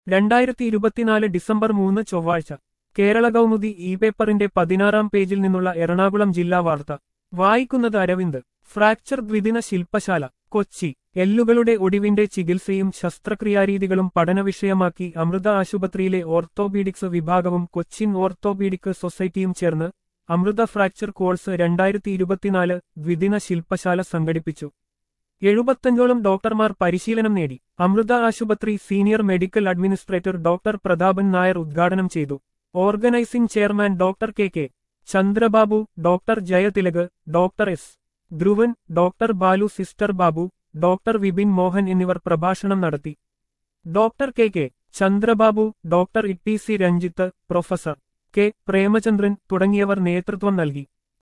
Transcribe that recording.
രണ്ടായിരത്തി ഇരുപത്തിനാല് ഡിസംബർ മൂന്ന് ചൊവ്വാഴ്ച കേരള കൗമുദി ഇ പേപ്പറിന്റെ പതിനാറാം പേജിൽ നിന്നുള്ള എറണാകുളം ജില്ലാ വാർത്ത വായിക്കുന്നത് അരവിന്ദ് ഫ്രാക്ചർ ദ്വിദിന ശില്പശാല കൊച്ചി എല്ലുകളുടെ ഒടിവിന്റെ ചികിത്സയും ശസ്ത്രക്രിയാരീതികളും പഠനവിഷയമാക്കി അമൃത ആശുപത്രിയിലെ ഓർത്തോപീഡിക്സ് വിഭാഗവും കൊച്ചിൻ ഓർത്തോപീഡിക് സൊസൈറ്റിയും ചേർന്ന് അമൃത ഫ്രാക്ചർ കോഴ്സ് രണ്ടായിരത്തി ഇരുപത്തിനാല് ദ്വിദിന ശില്പശാല സംഘടിപ്പിച്ചു എഴുപത്തഞ്ചോളം ഡോക്ടർമാർ പരിശീലനം നേടി അമൃത ആശുപത്രി senior medical administrator doctor Prathapan Nair ഉദ്ഘാടനം ചെയ്തു organising chairman doctor K K Chandrababu doctor Jayathilak doctor S Dhruvan doctor Balu sister Babu doctor Vipin Mohan എന്നിവർ പ്രഭാഷണം നടത്തി doctor K K Chandrababu doctor E T C Ranjith professor K Premachandran തുടങ്ങിയവർ നേതൃത്വം നൽകി